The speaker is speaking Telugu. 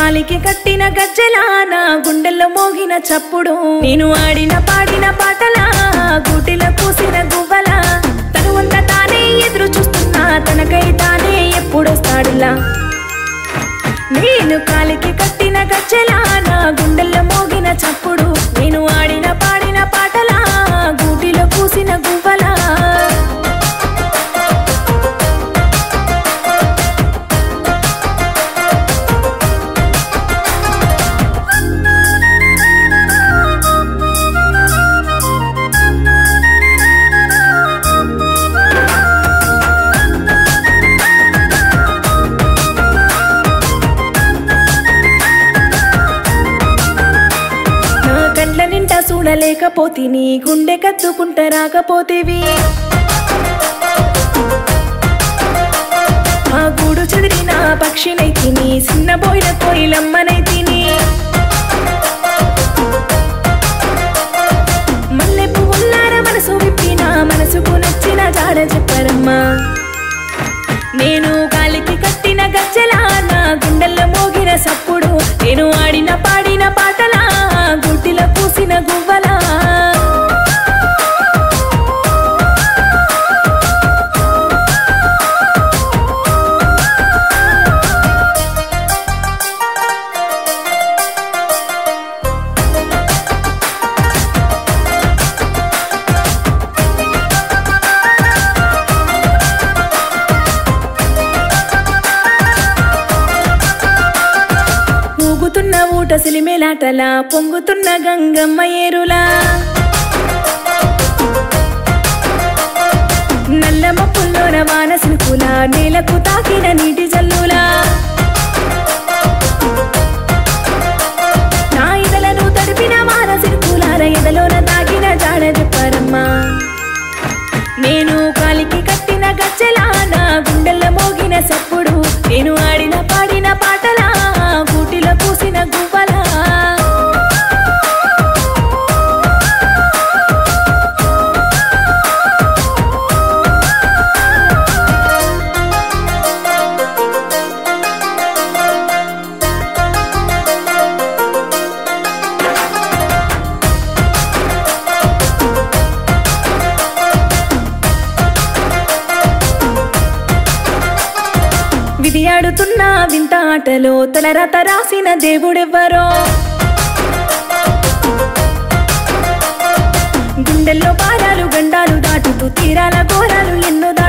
కాలికి కట్టిన గజ్జలా నా గుండెల్లో మోగిన చప్పుడు నేను ఆడిన పాడిన పాటలా గూటిలో కూసిన గువ్వలా తనువంతా తానే ఎదురు చూస్తున్నా తనకై తానే ఎప్పుడొస్తాడులా నేను కాలికి కట్టిన గజ్జలా నా గుండెల్లో మోగిన చప్పుడు నేను ఆడిన పాడిన పాటలా గూటిలో కూసిన గువ్వలా నా కండ్ల నిండా చూడలేకపోతే నీ గుండె కత్తుకుంట రాకపోతేవి ఆ గూడు చెదిరిన పక్షినైతిని చిన్న బోయిన కోయిలమ్మనైతిని మల్లె పువ్వుల్లార మనసు విప్పిన మనసుకు నచ్చిన జాడ చెప్పరమ్మా నేను కాలికి కట్టిన గజ్జలా నా గుండెల్లో మోగిన సప్పుడు నేను ఆడిన పాడిన పాటలా గుడ్డిలో పూసిన గువ్వలా ఊగుతున్న ఊట సిలిమేలాటలా పొంగుతున్న గంగమ్మ ఏరులా నల్లమ్మ పుల్లోన వాన సినుకులా నేలకు తాకిన నీటి జల్లులా నా ఇదలను తడిపిన వాన సినుకులార ఎదలోన తాకిన జాడ చెప్పారమ్మా నేను కాలికి కట్టిన గజ్జలా నా గుండెల్లో మోగిన సప్పుడు నేను ఆడిన పాడిన పాటలా గూటిలో పూసిన గువ్వలా విధి ఆడుతున్న వింత ఆటలో తలరాత రాసిన దేవుడెవ్వరో గుండెల్లో పారాలు గండాలు దాటుతూ తీరాల ఘోరాలు ఎన్నో దా